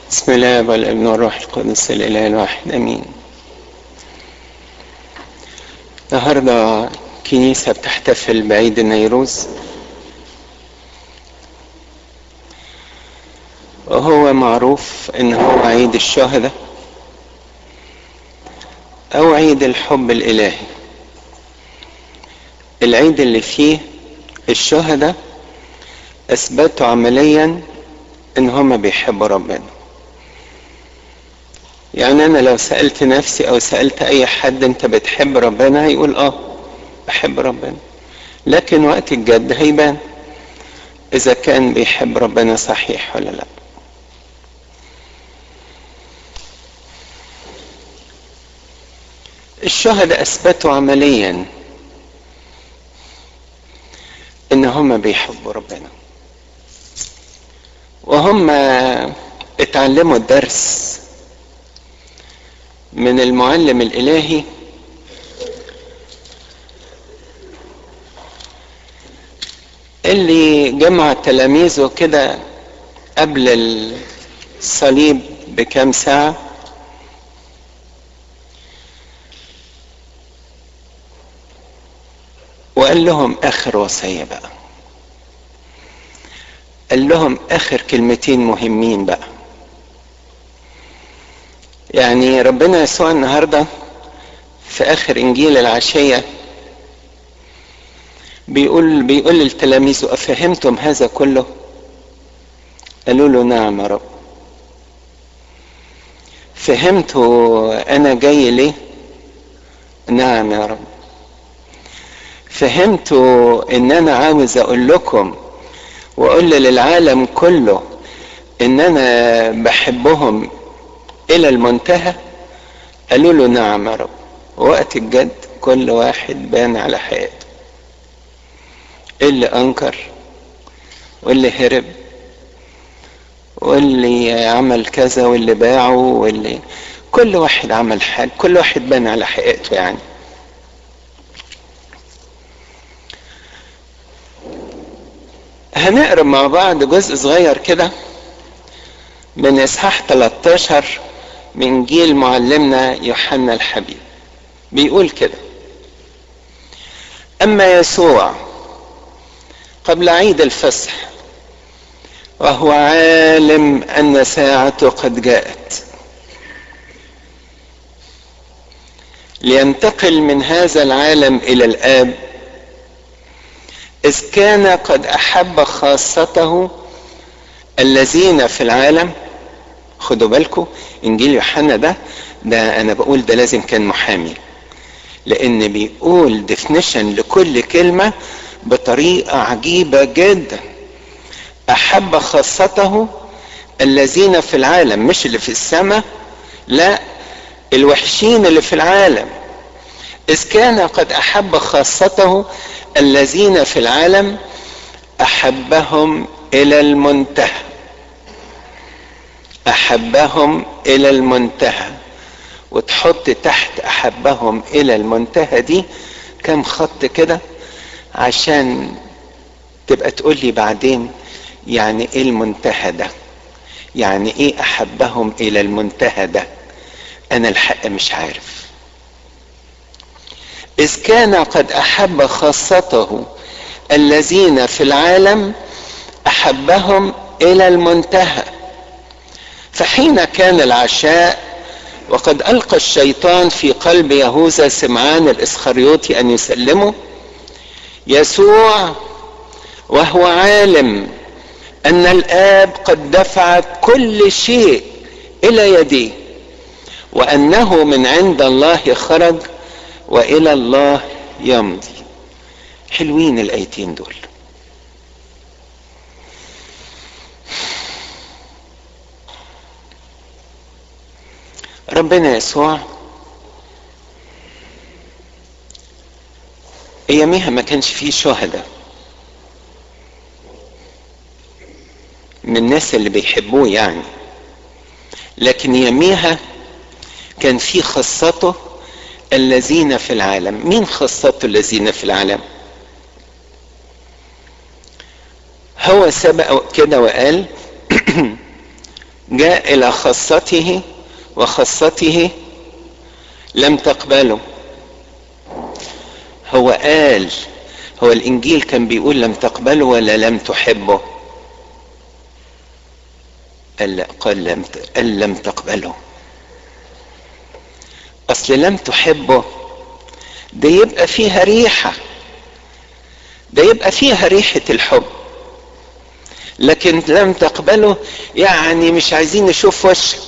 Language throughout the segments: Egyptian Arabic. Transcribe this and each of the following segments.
بسم الله والابن والروح القدس الاله الواحد امين النهارده كنيسة بتحتفل بعيد النيروز وهو معروف ان هو عيد الشهداء او عيد الحب الالهي العيد اللي فيه الشهداء اثبتوا عمليا ان هما بيحبوا ربنا يعني انا لو سألت نفسي او سألت اي حد انت بتحب ربنا هيقول اه بحب ربنا لكن وقت الجد هيبان اذا كان بيحب ربنا صحيح ولا لا الشهداء اثبتوا عمليا ان هم بيحبوا ربنا وهم اتعلموا الدرس من المعلم الالهي اللي جمع تلاميذه كده قبل الصليب بكام ساعة وقال لهم آخر وصية بقى قال لهم آخر كلمتين مهمين بقى يعني ربنا يسوع النهارده في آخر إنجيل العشية بيقول بيقول للتلاميذ أفهمتم هذا كله؟ قالوا له نعم يا رب. فهمتوا أنا جاي ليه؟ نعم يا رب. فهمتوا إن أنا عاوز أقول لكم وأقول للعالم كله إن أنا بحبهم إلى المنتهى؟ قالوا له نعم يا رب. وقت الجد كل واحد بان على حياته. اللي انكر واللي هرب واللي عمل كذا واللي باعه واللي كل واحد عمل حاجة كل واحد بان على حقيقته يعني هنقرا مع بعض جزء صغير كده من اصحاح 13 من جيل معلمنا يوحنا الحبيب بيقول كده اما يسوع قبل عيد الفصح وهو عالم ان ساعته قد جاءت لينتقل من هذا العالم الى الاب اذ كان قد احب خاصته الذين في العالم خدوا بالكم انجيل يوحنا ده ده انا بقول ده لازم كان محامي لان بيقول ديفنيشن لكل كلمه بطريقة عجيبة جدا أحب خاصته الذين في العالم مش اللي في السماء لا الوحشين اللي في العالم إذ كان قد أحب خاصته الذين في العالم أحبهم إلى المنتهى أحبهم إلى المنتهى وتحط تحت أحبهم إلى المنتهى دي كم خط كده عشان تبقى تقول لي بعدين يعني ايه المنتهى ده يعني ايه احبهم الى المنتهى ده انا الحق مش عارف اذ كان قد احب خاصته الذين في العالم احبهم الى المنتهى فحين كان العشاء وقد القى الشيطان في قلب يهوذا سمعان الاسخريوطي ان يسلمه يسوع وهو عالم ان الاب قد دفع كل شيء الى يديه وانه من عند الله خرج والى الله يمضي حلوين الايتين دول ربنا يسوع اياميها ما كانش فيه شهداء من الناس اللي بيحبوه يعني لكن يميها كان في خاصته الذين في العالم مين خاصته الذين في العالم هو سبق كده وقال جاء الى خاصته وخاصته لم تقبله هو قال هو الانجيل كان بيقول لم تقبله ولا لم تحبه قال قال لم قال لم تقبله اصل لم تحبه ده يبقى فيها ريحه ده يبقى فيها ريحه الحب لكن لم تقبله يعني مش عايزين نشوف وشك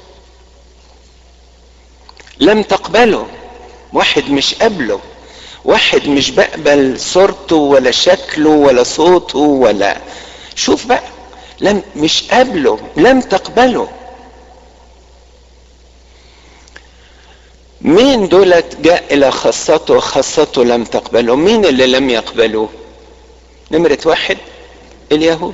لم تقبله واحد مش قبله واحد مش بقبل صورته ولا شكله ولا صوته ولا شوف بقى لم مش قبله لم تقبله مين دولت جاء الى خاصته وخاصته لم تقبله مين اللي لم يقبلوه نمرة واحد اليهود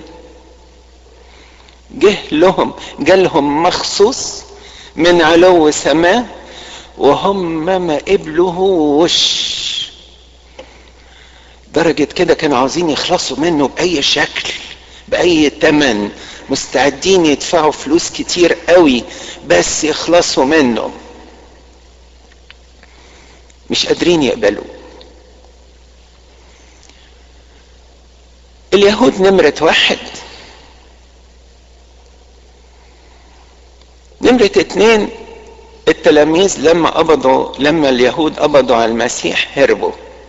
جه لهم جالهم مخصوص من علو سماء وهم ما قبلوهوش درجة كده كانوا عاوزين يخلصوا منه بأي شكل بأي تمن مستعدين يدفعوا فلوس كتير قوي بس يخلصوا منه مش قادرين يقبلوا اليهود نمرة واحد نمرة اتنين التلاميذ لما قبضوا لما اليهود قبضوا على المسيح هربوا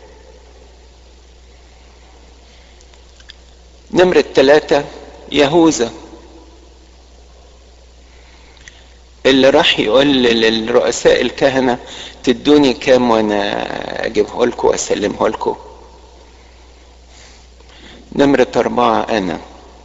نمرة ثلاثة يهوذا اللي راح يقول للرؤساء الكهنة تدوني كام وانا اجيبه لكم واسلمه لكم نمرة اربعة انا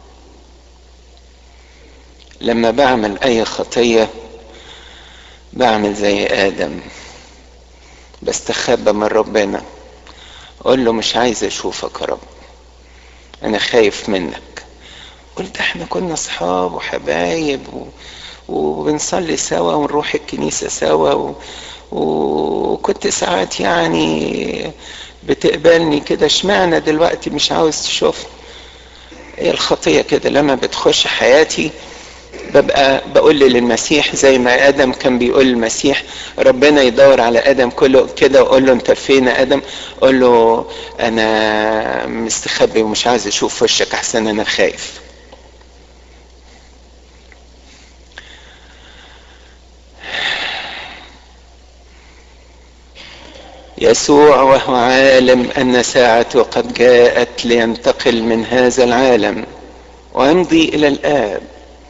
لما بعمل اي خطية بعمل زي ادم بستخبى من ربنا اقول له مش عايز اشوفك يا رب انا خايف منك قلت احنا كنا اصحاب وحبايب و... وبنصلي سوا ونروح الكنيسة سوا و... وكنت ساعات يعني بتقبلني كده اشمعنى دلوقتي مش عاوز تشوفني هي الخطية كده لما بتخش حياتي ببقى بقول للمسيح زي ما ادم كان بيقول للمسيح ربنا يدور على ادم كله كده ويقول له انت فين يا ادم قول له انا مستخبي ومش عايز اشوف وشك احسن انا خايف يسوع وهو عالم ان ساعته قد جاءت لينتقل من هذا العالم ويمضي الى الاب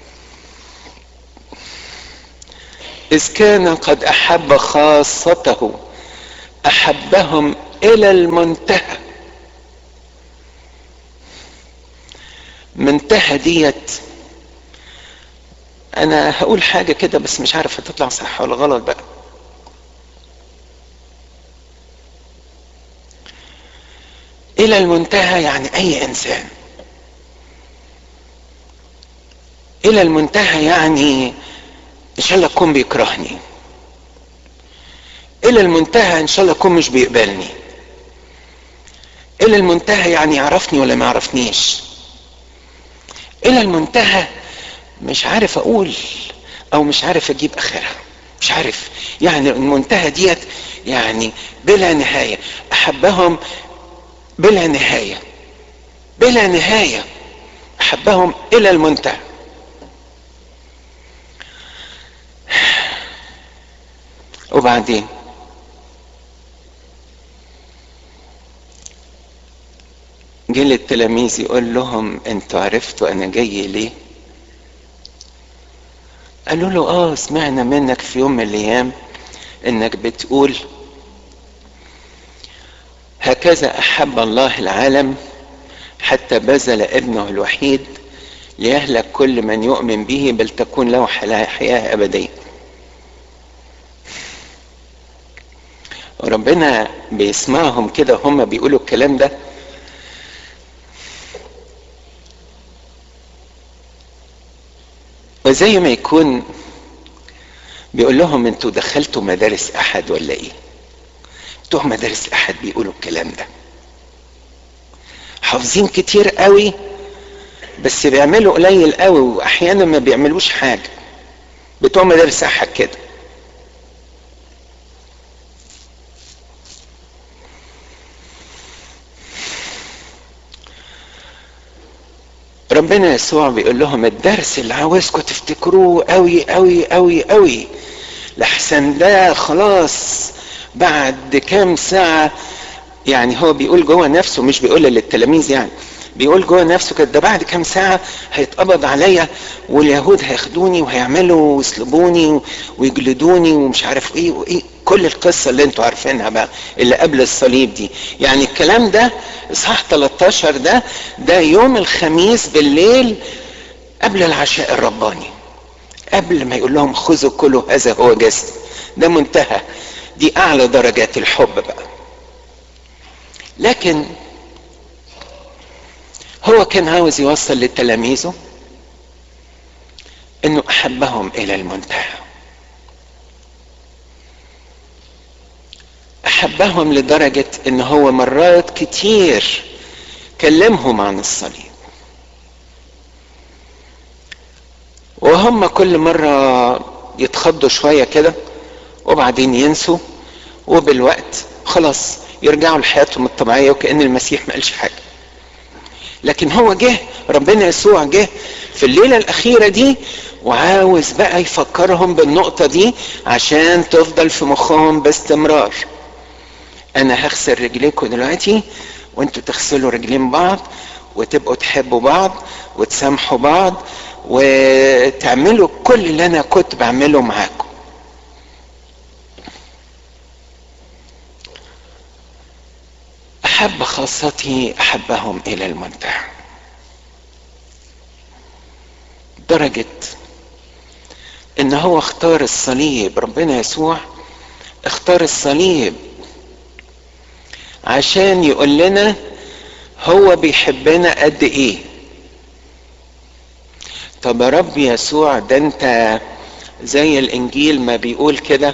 إذ كان قد أحب خاصته أحبهم إلى المنتهى منتهى ديت أنا هقول حاجة كده بس مش عارف هتطلع صح ولا غلط بقى إلى المنتهى يعني أي إنسان إلى المنتهى يعني ان شاء الله يكون بيكرهني الى المنتهى ان شاء الله يكون مش بيقبلني الى المنتهى يعني يعرفني ولا ما يعرفنيش الى المنتهى مش عارف اقول او مش عارف اجيب اخرها مش عارف يعني المنتهى ديت يعني بلا نهاية احبهم بلا نهاية بلا نهاية احبهم الى المنتهى وبعدين جه للتلاميذ يقول لهم انتوا عرفتوا انا جاي ليه قالوا له اه سمعنا منك في يوم من الايام انك بتقول هكذا احب الله العالم حتى بذل ابنه الوحيد ليهلك كل من يؤمن به بل تكون له حياه ابديه وربنا بيسمعهم كده هم بيقولوا الكلام ده وزي ما يكون بيقول لهم انتوا دخلتوا مدارس احد ولا ايه بتوع مدارس احد بيقولوا الكلام ده حافظين كتير قوي بس بيعملوا قليل قوي واحيانا ما بيعملوش حاجه بتوع مدارس احد كده ربنا يسوع بيقول لهم الدرس اللي عاوزكم تفتكروه قوي قوي قوي قوي لحسن ده خلاص بعد كام ساعة يعني هو بيقول جوه نفسه مش بيقول للتلاميذ يعني بيقول جوه نفسه كده ده بعد كام ساعة هيتقبض عليا واليهود هياخدوني وهيعملوا ويصلبوني ويجلدوني ومش عارف ايه وايه كل القصة اللي انتوا عارفينها بقى اللي قبل الصليب دي يعني الكلام ده اصحاح 13 ده ده يوم الخميس بالليل قبل العشاء الرباني قبل ما يقول لهم خذوا كلوا هذا هو جسد ده منتهى دي اعلى درجات الحب بقى لكن هو كان عاوز يوصل لتلاميذه انه احبهم الى المنتهى احبهم لدرجة ان هو مرات كتير كلمهم عن الصليب وهم كل مرة يتخضوا شوية كده وبعدين ينسوا وبالوقت خلاص يرجعوا لحياتهم الطبيعية وكأن المسيح ما قالش حاجة لكن هو جه ربنا يسوع جه في الليلة الأخيرة دي وعاوز بقى يفكرهم بالنقطة دي عشان تفضل في مخهم باستمرار أنا هغسل رجليكم دلوقتي وانتوا تغسلوا رجلين بعض وتبقوا تحبوا بعض وتسامحوا بعض وتعملوا كل اللي أنا كنت بعمله معاكم أحب خاصتي أحبهم إلى المنتهى درجة إن هو اختار الصليب ربنا يسوع اختار الصليب عشان يقول لنا هو بيحبنا قد إيه طب يا رب يسوع ده أنت زي الإنجيل ما بيقول كده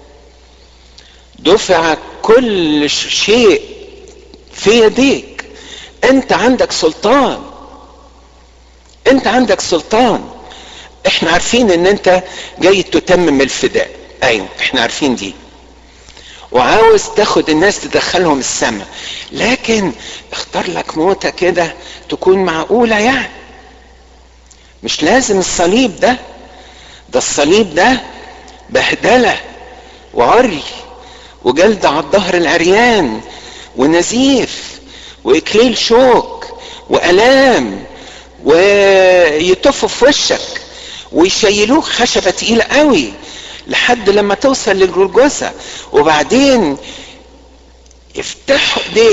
دفع كل شيء في يديك انت عندك سلطان انت عندك سلطان احنا عارفين ان انت جاي تتمم الفداء ايوه احنا عارفين دي وعاوز تاخد الناس تدخلهم السماء لكن اختار لك موتة كده تكون معقولة يعني مش لازم الصليب ده ده الصليب ده بهدلة وعري وجلد على الظهر العريان ونزيف واكليل شوك والام ويطفوا في وشك ويشيلوك خشبه تقيله قوي لحد لما توصل للجلجثه وبعدين يفتحوا ايديك